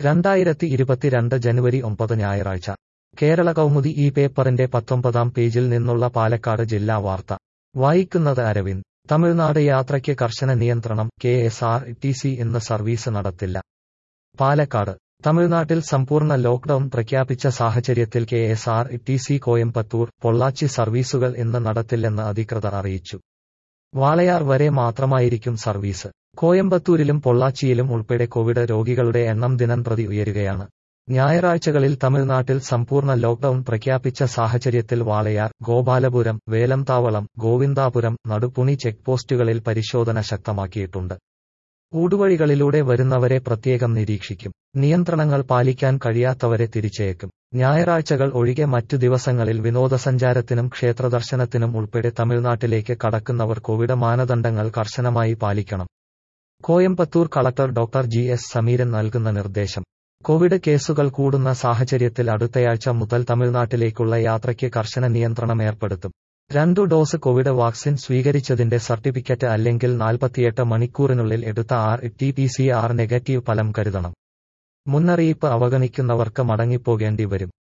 രണ്ടായിരത്തി ഇരുപത്തിരണ്ട് ജനുവരി ഒമ്പത് ഞായറാഴ്ച കേരള കൗമുദി ഈ പേപ്പറിന്റെ പത്തൊമ്പതാം പേജിൽ നിന്നുള്ള പാലക്കാട് ജില്ലാ വാർത്ത വായിക്കുന്നത് അരവിന്ദ് തമിഴ്നാട് യാത്രയ്ക്ക് കർശന നിയന്ത്രണം K S R T C ഇന്ന് സർവീസ് നടത്തില്ല പാലക്കാട് തമിഴ്നാട്ടിൽ സമ്പൂർണ്ണ ലോക്ഡൌൺ പ്രഖ്യാപിച്ച സാഹചര്യത്തിൽ K S R T C Coimbatore Pollachi സർവീസുകൾ ഇന്ന് നടത്തില്ലെന്ന് അധികൃതർ അറിയിച്ചു വാളയാർ വരെ മാത്രമായിരിക്കും സർവീസ് കോയമ്പത്തൂരിലും പൊള്ളാച്ചിയിലും ഉൾപ്പെടെ കോവിഡ് രോഗികളുടെ എണ്ണം ദിനംപ്രതി ഉയരുകയാണ് ഞായറാഴ്ചകളിൽ തമിഴ്നാട്ടിൽ സമ്പൂർണ്ണ ലോക്ഡൌൺ പ്രഖ്യാപിച്ച സാഹചര്യത്തിൽ വാളയാർ ഗോപാലപുരം വേലംതാവളം ഗോവിന്ദാപുരം നടുപ്പുണി ചെക്ക് പോസ്റ്റുകളിൽ പരിശോധന ശക്തമാക്കിയിട്ടുണ്ട് ഊടുവഴികളിലൂടെ വരുന്നവരെ പ്രത്യേകം നിരീക്ഷിക്കും നിയന്ത്രണങ്ങൾ പാലിക്കാൻ കഴിയാത്തവരെ തിരിച്ചയക്കും ഞായറാഴ്ചകൾ ഒഴികെ മറ്റു ദിവസങ്ങളിൽ വിനോദസഞ്ചാരത്തിനും ക്ഷേത്രദർശനത്തിനും ഉൾപ്പെടെ തമിഴ്നാട്ടിലേക്ക് കടക്കുന്നവർ കോവിഡ് മാനദണ്ഡങ്ങൾ കർശനമായി പാലിക്കണം Coimbatore collector doctor G S Sameeran നൽകുന്ന നിർദ്ദേശം കോവിഡ് കേസുകൾ കൂടുന്ന സാഹചര്യത്തിൽ അടുത്തയാഴ്ച മുതൽ തമിഴ്നാട്ടിലേക്കുള്ള യാത്രയ്ക്ക് കർശന നിയന്ത്രണം ഏർപ്പെടുത്തും രണ്ടു ഡോസ് കോവിഡ് വാക്സിൻ സ്വീകരിച്ചതിന്റെ സർട്ടിഫിക്കറ്റ് അല്ലെങ്കിൽ നാൽപ്പത്തിയെട്ട് മണിക്കൂറിനുള്ളിൽ എടുത്ത R T P C R negative ഫലം കരുതണം മുന്നറിയിപ്പ് അവഗണിക്കുന്നവർക്ക് മടങ്ങിപ്പോകേണ്ടി വരും